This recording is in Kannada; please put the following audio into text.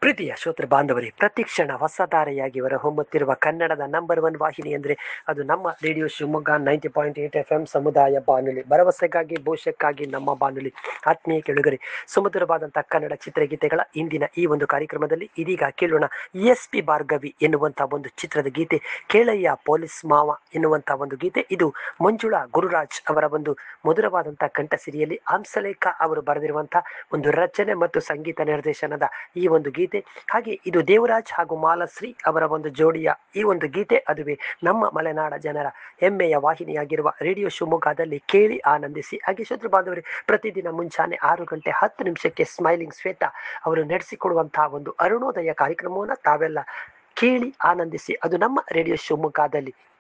ಪ್ರೀತಿಯ ಶ್ರೋತೃ ಬಾಂಧವರೇ ಪ್ರತಿಕ್ಷಣ ಹೊಸಧಾರೆಯಾಗಿ ಹೊಮ್ಮುತ್ತಿರುವ ಕನ್ನಡದ ನಂಬರ್ ಒನ್ ವಾಹಿನಿ ಅಂದರೆ ಅದು ನಮ್ಮ radio Shivamogga ninety point eight F M ಸಮುದಾಯ ಬಾನುಲಿ ಭರವಸೆಗಾಗಿ ಭವಿಷ್ಯಕ್ಕಾಗಿ ನಮ್ಮ ಬಾನುಲಿ ಆತ್ಮೀಯ ಕೆಳುಗರೆ ಸುಮಧುರವಾದಂಥ ಕನ್ನಡ ಚಿತ್ರಗೀತೆಗಳ ಇಂದಿನ ಈ ಒಂದು ಕಾರ್ಯಕ್ರಮದಲ್ಲಿ ಇದೀಗ ಕೇಳೋಣ ಎಸ್ ಪಿ ಭಾರ್ಗವಿ ಎನ್ನುವಂಥ ಒಂದು ಚಿತ್ರದ ಗೀತೆ ಕೇಳಯ್ಯ ಪೊಲೀಸ್ ಮಾವ ಎನ್ನುವಂಥ ಒಂದು ಗೀತೆ ಇದು ಮಂಜುಳಾ ಗುರುರಾಜ್ ಅವರ ಒಂದು ಮಧುರವಾದಂಥ ಕಂಠಸಿರಿಯಲ್ಲಿ ಹಂಸಲೇಖ ಅವರು ಬರೆದಿರುವಂಥ ಒಂದು ರಚನೆ ಮತ್ತು ಸಂಗೀತ ನಿರ್ದೇಶನದ ಈ ಒಂದು ಗೀತೆ ಹಾಗೆ ಇದು ದೇವರಾಜ್ ಹಾಗೂ ಮಾಲಶ್ರೀ ಅವರ ಒಂದು ಜೋಡಿಯ ಈ ಒಂದು ಗೀತೆ ಅದುವೇ ನಮ್ಮ ಮಲೆನಾಡ ಜನರ ಹೆಮ್ಮೆಯ ವಾಹಿನಿಯಾಗಿರುವ ರೇಡಿಯೋ ಶಿವಮೊಗ್ಗದಲ್ಲಿ ಕೇಳಿ ಆನಂದಿಸಿ ಹಾಗೆ ಶತ್ರು ಬಾಂಧವರೇ ಪ್ರತಿದಿನ ಮುಂಚಾನೆ ಆರು ಗಂಟೆ ಹತ್ತು ನಿಮಿಷಕ್ಕೆ ಸ್ಮೈಲಿಂಗ್ ಶ್ವೇತಾ ಅವರು ನಡೆಸಿಕೊಡುವಂತಹ ಒಂದು ಅರುಣೋದಯ ಕಾರ್ಯಕ್ರಮವನ್ನು ತಾವೆಲ್ಲ ಕೇಳಿ ಆನಂದಿಸಿ ಅದು ನಮ್ಮ ರೇಡಿಯೋ ಶಿವಮೊಗ್ಗದಲ್ಲಿ